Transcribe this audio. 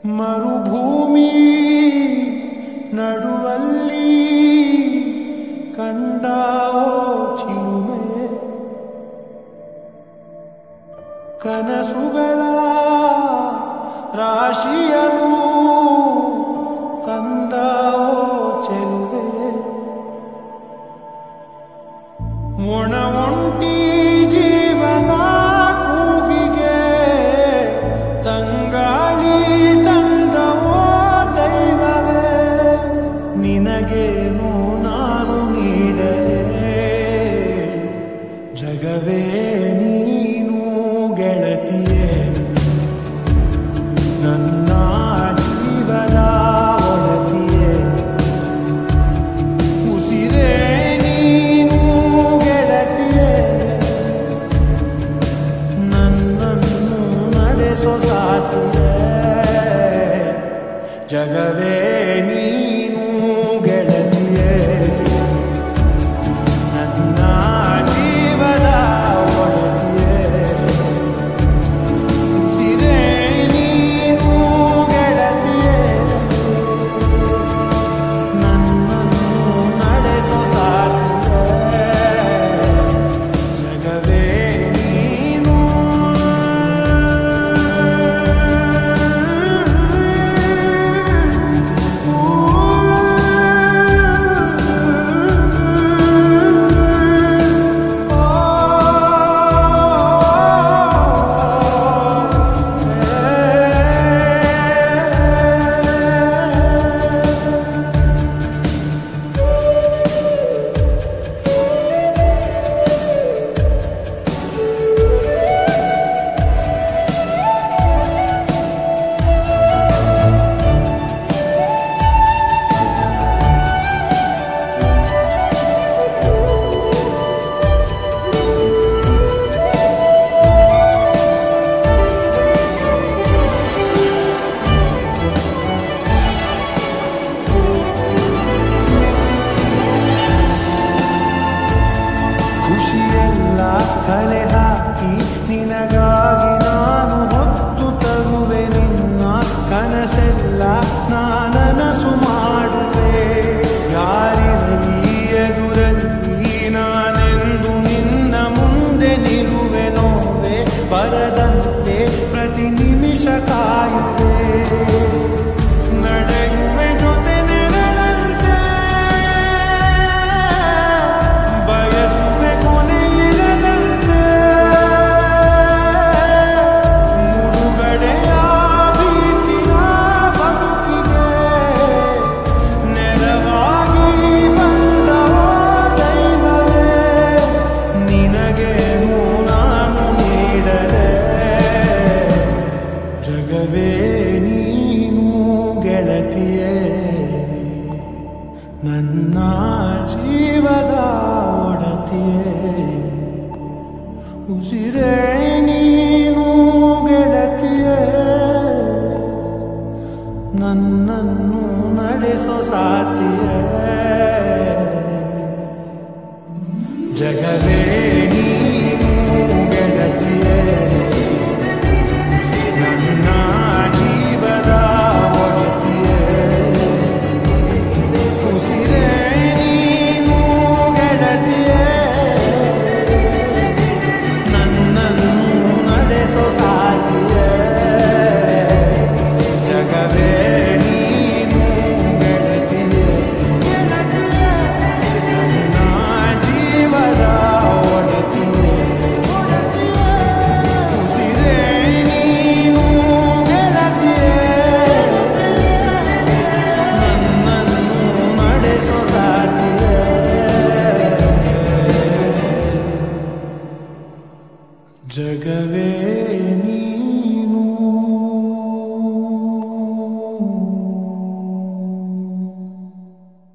ಮರುಭೂಮಿ ನಡುವಲ್ಲಿ ಕಂಡಾವೋ ಚಿಲುಮೆ ಕನಸುಗಳ ರಾಶಿಯನು ಕಂದಾವೋ ಚೆಲುವೆ ಮೊಣ ಒಂಟಿ ಜೀವನ ಕೂಗಿಗೆ ತಂಗಾಳಿ ತಂದವೋ ದೈವವೇ ನಿನಗೇನು ನಾನು ನೀಡಲೇ ಜಗವೇ ನೀನು ಗೆಳತಿಯೇ ನನ್ನ ಜೀವದ ಒಳತಿಯೇ ಉಸಿರೇ ನೀನು ಗೆಳತಿಯೇ ನನ್ನನ್ನು ನಡೆಸೋ ಸಾತಿಯೇ ಜಗವೇ ನೀನು ಗೆಳತಿಯೇ ನನ್ನ ಜೀವದ ಒಡತಿಯೇ ಉಸಿರೇ ನೀನು ಗೆಳತಿಯೇ ನನ್ನನ್ನು ನಡೆಸೋ ಸಾತಿಯೇ ಜಗವೇ ನೀನು ಖುಷಿಯೆಲ್ಲ ಕಲೆ ಹಾಕಿ ನಿನಗಾಗಿ ನಾನು ಹೊತ್ತು ತರುವೆ ನಿನ್ನ ಕನಸೆಲ್ಲ ನಾನನಸು ಮಾಡುವೆ ಯಾರಿರಲಿ ಎದುರಲ್ಲಿ ನಾನೆಂದು ನಿನ್ನ ಮುಂದೆ ನಿಲ್ಲುವೆ ನೋವೆ ಬರದಂತೆ ಪ್ರತಿ ನಿಮಿಷ ಕಾಯುವೆ ನಡೆಯುವೆ ಜೊತೆ ನೆರಳಂತೆ ಬಯಸುವೆ ಕೊನೆಯಿಲ್ಲದಂತೆ ಮುಳುಗಡೆಯ ಭೀತಿಯ ಬದುಕಿಗೆ ನೆರವಾಗಿ ಬಂದವೋ ದೈವವೇ ನಿನಗೇನು ನಾನು ನೀಡಲೇ ಜಗವೇ ನೀನು ಗೆಳತಿಯೇ ನನ್ನ ಜೀವದ ಒಡತಿಯೇ ಉಸಿರೇ ನೀನು ಗೆಳತಿಯೇ ನನ್ನನ್ನು ನಡೆಸೋ ಸಾತಿಯೇ ಜಗವೇ ನೀನು ಗೆಳತಿಯೇ ನನ್ನ ಜೀವದ ಒಡತಿಯೇ ಉಸಿರೇ ನೀನು ಗೆಳತಿಯೇ ನನ್ನನ್ನು ನಡೆಸೋ ಸಾತಿಯೇ ಜಗವೇ ನೀನು ಗೆಳತಿಯೇ ನನ್ನ ಜೀವದ ಒಡತಿಯೇ ಉಸಿರೇ ನೀನು ಗೆಳತಿಯೇ ನನ್ನನ್ನು ನಡೆಸೋ ಸಾತಿಯೇ ಜಗವೇ ನೀ